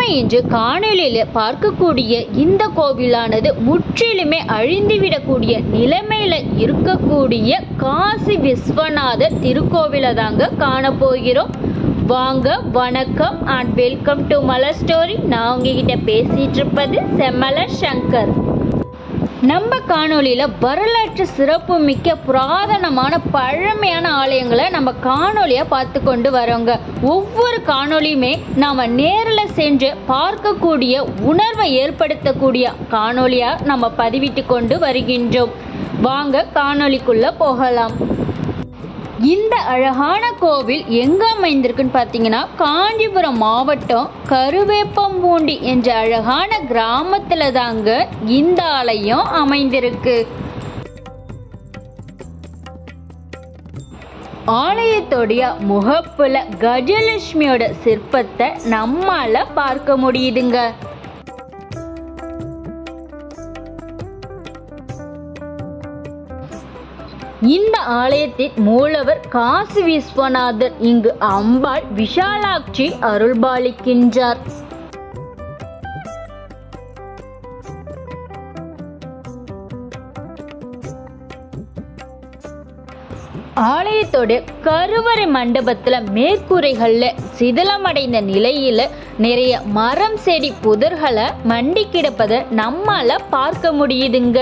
இன்று காணொலியில் பார்க்கக்கூடிய இந்த கோவிலானது முற்றிலுமே அழிந்துவிடக்கூடிய நிலைமையில இருக்கக்கூடிய காசி விஸ்வநாதர் திருக்கோவிலை தாங்க காண போகிறோம் வாங்க வணக்கம் and welcome to Malar story நான் உங்ககிட்ட பேசிட்டு இருப்பது செம்மலர் சங்கர் நம்ம காணொளியில வரலாற்று சிறப்பு மிக்க புராதனமான பழமையான ஆலயங்களை நம்ம காணொளியா பார்த்து கொண்டு வரோங்க ஒவ்வொரு காணொளியுமே நாம நேரில் சென்று பார்க்கக்கூடிய உணர்வை ஏற்படுத்தக்கூடிய காணொளியா நம்ம பதிவிட்டு கொண்டு வருகின்றோம் வாங்க காணொளிக்குள்ள போகலாம் இந்த அழகான கோவில் எங்க அமைந்திருக்குன்னு பார்த்தீங்கன்னா காஞ்சிபுரம் மாவட்டம் கருவேப்பம்பூண்டி என்ற அழகான கிராமத்துல தாங்க இந்த ஆலயம் அமைந்திருக்கு ஆலயத்துடைய முகப்புல கஜலட்சுமியோட சிற்பத்தை நம்மால பார்க்க முடியுதுங்க இந்த ஆலயத்தின் மூலவர் காசி விஸ்வநாதர் இங்கு அம்பாள் விஷாலாட்சி அருள்பாலிக்கின்றார் ஆலயத்தோட கருவறை மண்டபத்துல மேற்கூரைகள்ல சிதிலமடைந்த நிலையில நிறைய மரம் செடி புதர்களை மண்டி கிடப்பதை நம்மால பார்க்க முடியுதுங்க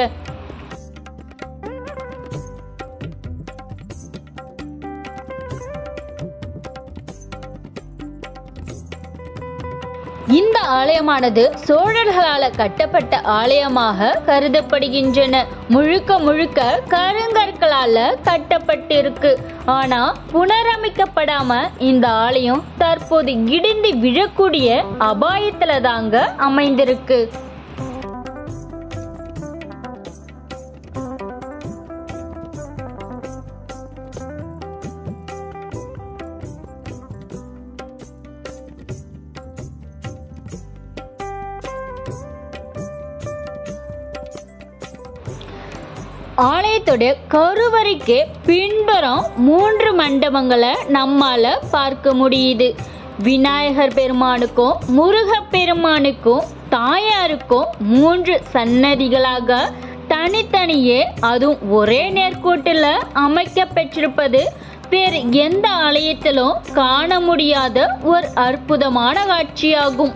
இந்த ஆலயமானது சோழர்களால கட்டப்பட்ட ஆலயமாக கருதப்படுகின்றன முழுக்க முழுக்க கருங்கற்களால கட்டப்பட்டிருக்கு ஆனா புனரமைக்கப்படாம இந்த ஆலயம் தற்போது இடிந்து விழக்கூடிய அபாயத்துல தாங்க அமைந்திருக்கு ஆலயத்தோட கருவறைக்கு பின்புறம் மூன்று மண்டபங்களை நம்மால பார்க்க முடியுது விநாயகர் பெருமானுக்கும் முருகப் பெருமானுக்கும் தாயாருக்கும் மூன்று சன்னதிகளாக தனித்தனியே அதுவும் ஒரே நேர்கோட்டில் அமைக்கப்பெற்றிருப்பது வேறு எந்த ஆலயத்திலும் காண முடியாத ஒரு அற்புதமான காட்சியாகும்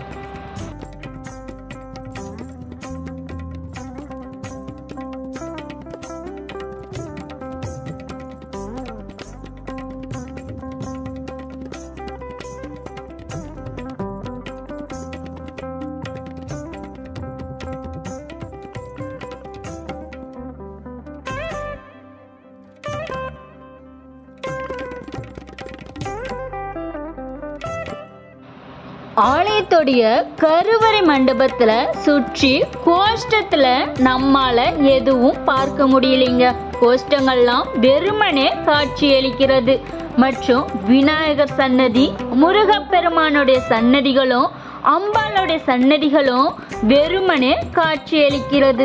ஆலயத்துடைய கருவறை மண்டபத்துல சுற்றி கோஷ்டத்துல நம்மால எதுவும் பார்க்க முடியலைங்க கோஷ்டங்கள்லாம் வெறுமனே காட்சியளிக்கிறது மற்றும் விநாயகர் சன்னதி முருகப்பெருமானுடைய சன்னதிகளும் அம்பாளுடைய சன்னதிகளும் வெறுமனே காட்சியளிக்கிறது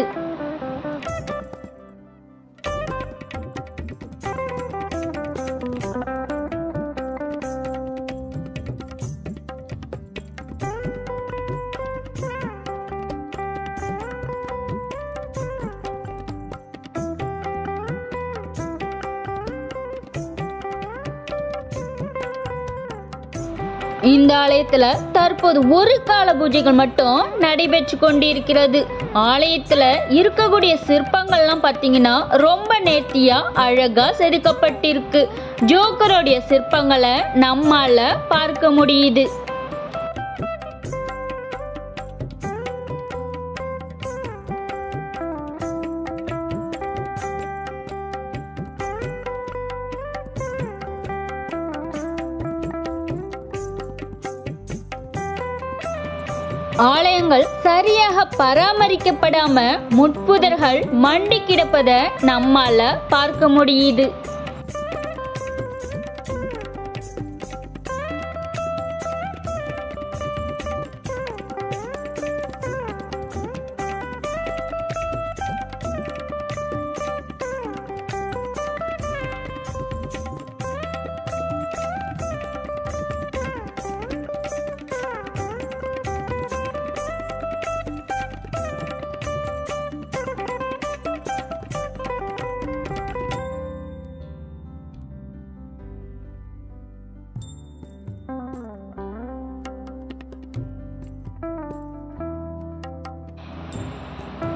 இந்த ஆலயத்துல தற்போது ஒரு கால பூஜைகள் மட்டும் நடைபெற்று கொண்டிருக்கிறது ஆலயத்துல இருக்கக்கூடிய சிற்பங்கள்லாம் பார்த்தீங்கன்னா ரொம்ப நேர்த்தியா அழகா செதுக்கப்பட்டிருக்கு ஜோக்கரோடைய சிற்பங்களை நம்மால பார்க்க முடியுது ஆலயங்கள் சரியாக பராமரிக்கப்படாம முட்புதர்கள் மண்டி கிடப்பதை நம்மால பார்க்க முடியுது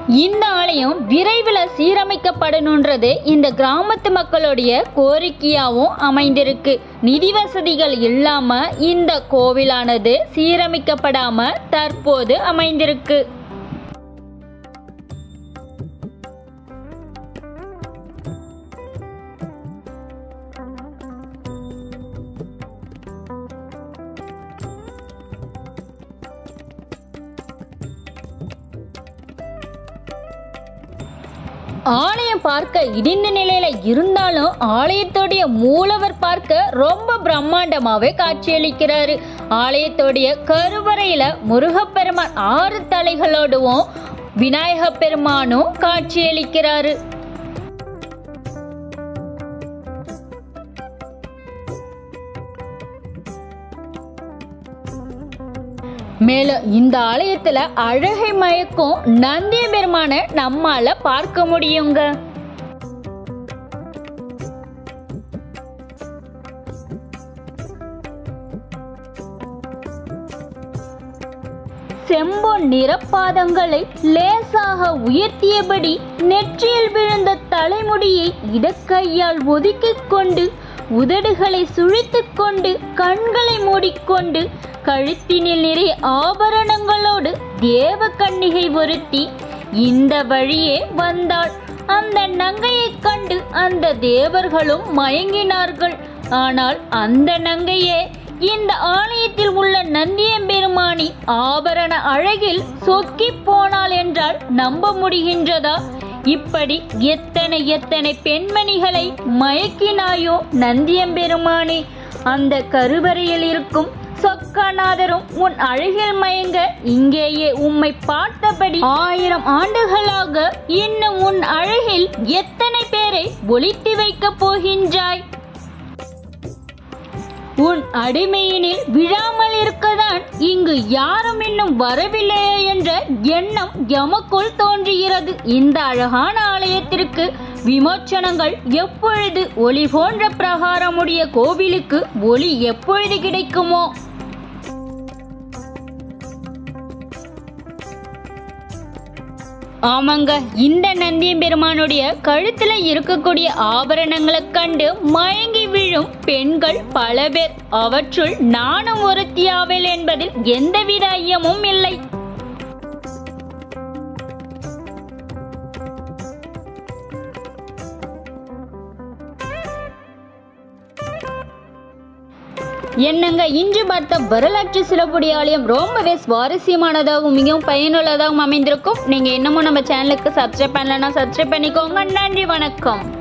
இந்த ஆலயம் விரைவில் சீரமைக்கப்படணுன்றது இந்த கிராமத்து மக்களுடைய கோரிக்கையாகவும் அமைந்திருக்கு நிதி வசதிகள் இல்லாம இந்த கோவிலானது சீரமைக்கப்படாம தற்போது அமைந்திருக்கு ஆலயம் பார்க்க இடிந்த நிலையில இருந்தாலும் ஆலயத்துடைய மூலவர் பார்க்க ரொம்ப பிரம்மாண்டமாவே காட்சியளிக்கிறாரு ஆலயத்துடைய கருவறையில முருகப்பெருமான் ஆறு தலைகளோடவும் விநாயக பெருமானும் காட்சியளிக்கிறாரு மேலும் இந்த ஆலயத்துல அழகை மயக்கும் நந்திய பெருமான நம்மால பார்க்க முடியுங்க செம்பொன் நிறப்பாதங்களை லேசாக உயர்த்தியபடி நெற்றியில் விழுந்த தலைமுடியை இடக்கையால் ஒதுக்கிக் கொண்டு உதடுகளை சுழித்துக் கொண்டு கண்களை மூடிக்கொண்டு கழுத்தினில் நிறைய ஆபரணங்களோடு தேவ கன்னிகை ஒருத்தி இந்த வழியே வந்தாள் அந்த நங்கையைக் கண்டு அந்த தேவர்களும் மயங்கினார்கள் ஆனால் அந்த நங்கையே இந்த ஆலயத்தில் உள்ள நந்தியம்பெருமானி ஆபரண அழகில் சொக்கிப் போனாள் என்றால் நம்ப முடிகின்றதா இப்படி எத்தனை எத்தனை பெண்மணிகளை மயக்கினாயோ நந்தியம்பெருமானே அந்த கருவறையில் இருக்கும் சொக்கநாதரும் உன் அழகில் மயங்க இங்கேயே உம்மை பார்த்தபடி ஆயிரம் ஆண்டுகளாக இன்னும் உன் அழகில் எத்தனை பேரை ஒளித்து வைக்கப் போகின்றாய் உன் அடிமையினில் விழாமல் இருக்கதான் இங்கு யாரும் இன்னும் வரவில்லையே என்ற எண்ணம் எமக்குள் தோன்றுகிறது இந்த அழகான ஆலயத்திற்கு விமோச்சனங்கள் எப்பொழுது ஒளி போன்ற பிரகாரமுடைய கோவிலுக்கு ஒளி எப்பொழுது கிடைக்குமோ ஆமாங்க இந்த நந்தியம் பெருமானுடைய கழுத்துல இருக்கக்கூடிய ஆபரணங்களை கண்டு மயங்கி விழும் பெண்கள் பல பேர் அவற்றுள் நானும் ஒருத்தியாவேல் என்பதில் எந்தவித ஐயமும் இல்லை என்னங்க இன்று பார்த்த வரலாற்று சிறப்புடைய ஆலயம் ரொம்பவே சுவாரஸ்யமானதாகவும் மிகவும் பயனுள்ளதாகவும் அமைந்திருக்கும் நீங்க இன்னமும் நம்ம சேனலுக்கு சப்ஸ்கிரைப் பண்ணலன்னா சப்ஸ்கிரைப் பண்ணிக்கோங்க நன்றி வணக்கம்